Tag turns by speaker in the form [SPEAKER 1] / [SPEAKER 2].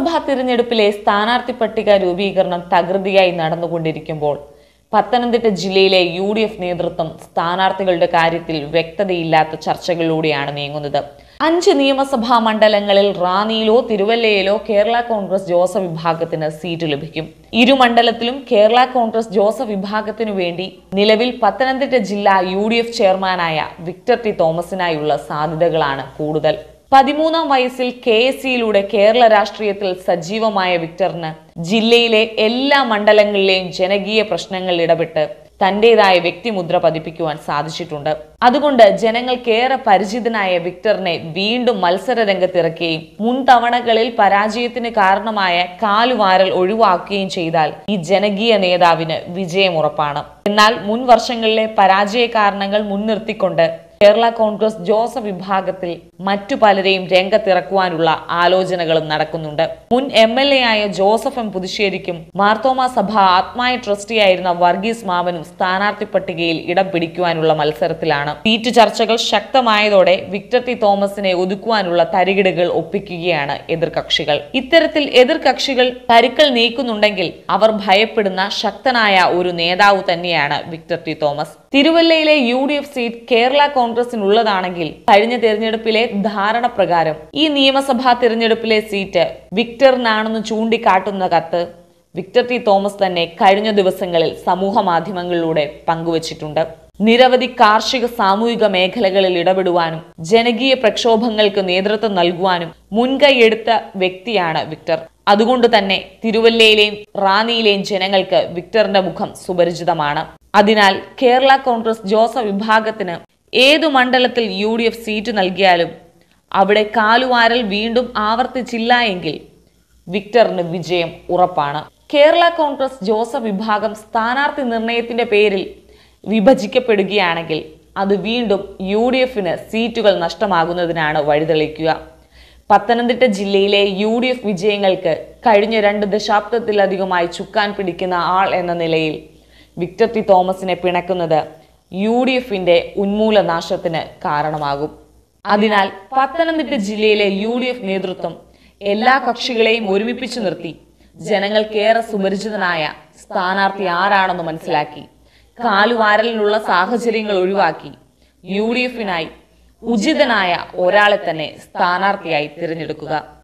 [SPEAKER 1] നിയമസഭാ തിരഞ്ഞെടുപ്പിലെ സ്ഥാനാർത്ഥി പട്ടിക രൂപീകരണം തകൃതിയായി നടന്നുകൊണ്ടിരിക്കുമ്പോൾ പത്തനംതിട്ട ജില്ലയിലെ യു ഡി എഫ് നേതൃത്വം സ്ഥാനാർത്ഥികളുടെ കാര്യത്തിൽ വ്യക്തതയില്ലാത്ത ചർച്ചകളിലൂടെയാണ് നീങ്ങുന്നത് അഞ്ച് നിയമസഭാ മണ്ഡലങ്ങളിൽ റാന്നിയിലോ തിരുവല്ലയിലോ കേരള കോൺഗ്രസ് ജോസഫ് വിഭാഗത്തിന് സീറ്റ് ലഭിക്കും ഇരു മണ്ഡലത്തിലും കേരള കോൺഗ്രസ് ജോസഫ് വിഭാഗത്തിനു വേണ്ടി നിലവിൽ പത്തനംതിട്ട ജില്ലാ യു ഡി എഫ് ചെയർമാനായ വിക്ടർ ടി തോമസിനായുള്ള സാധ്യതകളാണ് കൂടുതൽ പതിമൂന്നാം വയസ്സിൽ കെ എസ് സിയിലൂടെ കേരള രാഷ്ട്രീയത്തിൽ സജീവമായ വിക്ടറിന് ജില്ലയിലെ എല്ലാ മണ്ഡലങ്ങളിലെയും ജനകീയ പ്രശ്നങ്ങളിൽ ഇടപെട്ട് തന്റേതായ വ്യക്തിമുദ്ര പതിപ്പിക്കുവാൻ സാധിച്ചിട്ടുണ്ട് അതുകൊണ്ട് ജനങ്ങൾക്കേറെ പരിചിതനായ വിക്ടറിനെ വീണ്ടും മത്സര രംഗത്തിറക്കുകയും മുൻ തവണകളിൽ പരാജയത്തിന് കാരണമായ കാലുവാരൽ ഒഴിവാക്കുകയും ചെയ്താൽ ഈ ജനകീയ നേതാവിന് വിജയം ഉറപ്പാണ് എന്നാൽ മുൻ വർഷങ്ങളിലെ പരാജയ കാരണങ്ങൾ മുൻനിർത്തിക്കൊണ്ട് കേരള കോൺഗ്രസ് ജോസഫ് വിഭാഗത്തിൽ മറ്റു പലരെയും രംഗത്തിറക്കുവാനുള്ള ആലോചനകളും നടക്കുന്നുണ്ട് മുൻ എം എൽ എ ആയ ജോസഫ് എം പുതുശ്ശേരിക്കും മാർത്തോമ സഭ ആത്മായ ട്രസ്റ്റിയായിരുന്ന വർഗീസ് മാവനും സ്ഥാനാർത്ഥി പട്ടികയിൽ ഇടം പിടിക്കുവാനുള്ള മത്സരത്തിലാണ് സീറ്റ് ചർച്ചകൾ ശക്തമായതോടെ വിക്ടർ ടി തോമസിനെ ഒതുക്കുവാനുള്ള തരികിടുകൾ ഒപ്പിക്കുകയാണ് എതിർകക്ഷികൾ ഇത്തരത്തിൽ എതിർകക്ഷികൾ കരുക്കൾ നീക്കുന്നുണ്ടെങ്കിൽ അവർ ഭയപ്പെടുന്ന ശക്തനായ ഒരു നേതാവ് തന്നെയാണ് വിക്ടർ ടി തോമസ് തിരുവല്ലയിലെ U D F seat Kerala കോൺഗ്രസിനുള്ളതാണെങ്കിൽ കഴിഞ്ഞ തെരഞ്ഞെടുപ്പിലെ ധാരണ പ്രകാരം ഈ നിയമസഭാ തിരഞ്ഞെടുപ്പിലെ സീറ്റ് വിക്ടറിനാണെന്ന് ചൂണ്ടിക്കാട്ടുന്ന കത്ത് വിക്ടർ ടി തോമസ് തന്നെ കഴിഞ്ഞ ദിവസങ്ങളിൽ സമൂഹ മാധ്യമങ്ങളിലൂടെ പങ്കുവച്ചിട്ടുണ്ട് നിരവധി കാർഷിക സാമൂഹിക മേഖലകളിൽ ഇടപെടുവാനും ജനകീയ പ്രക്ഷോഭങ്ങൾക്ക് നേതൃത്വം നൽകുവാനും മുൻകൈയെടുത്ത വ്യക്തിയാണ് വിക്ടർ അതുകൊണ്ട് തന്നെ തിരുവല്ലയിലെയും റാന്നിയിലെയും ജനങ്ങൾക്ക് വിക്ടറിന്റെ മുഖം സുപരിചിതമാണ് അതിനാൽ കേരള കോൺഗ്രസ് ജോസഫ് വിഭാഗത്തിന് ഏതു മണ്ഡലത്തിൽ യു ഡി എഫ് സീറ്റ് നൽകിയാലും അവിടെ കാലുവാരൽ വീണ്ടും ആവർത്തിച്ചില്ല എങ്കിൽ വിക്ടറിന് വിജയം ഉറപ്പാണ് കേരള കോൺഗ്രസ് ജോസഫ് വിഭാഗം സ്ഥാനാർത്ഥി നിർണയത്തിന്റെ പേരിൽ വിഭജിക്കപ്പെടുകയാണെങ്കിൽ അത് വീണ്ടും യു ഡി എഫിന് സീറ്റുകൾ നഷ്ടമാകുന്നതിനാണ് വഴിതെളിക്കുക പത്തനംതിട്ട ജില്ലയിലെ യു ഡി എഫ് വിജയങ്ങൾക്ക് കഴിഞ്ഞ രണ്ട് ദശാബ്ദത്തിലധികമായി ചുക്കാൻ പിടിക്കുന്ന ആൾ എന്ന നിലയിൽ വിക്ടർ ടി തോമസിനെ പിണക്കുന്നത് യു ഡി എഫിന്റെ ഉന്മൂലനാശത്തിന് കാരണമാകും അതിനാൽ പത്തനംതിട്ട ജില്ലയിലെ യു ഡി എഫ് നേതൃത്വം എല്ലാ കക്ഷികളെയും ഒരുമിപ്പിച്ചു നിർത്തി ജനങ്ങൾക്കേറെ സുപരിചിതനായ സ്ഥാനാർത്ഥി ആരാണെന്ന് മനസ്സിലാക്കി കാലുവാരലിനുള്ള സാഹചര്യങ്ങൾ ഒഴിവാക്കി യു ഡി എഫിനായി ഉചിതനായ ഒരാളെ തന്നെ സ്ഥാനാർത്ഥിയായി തിരഞ്ഞെടുക്കുക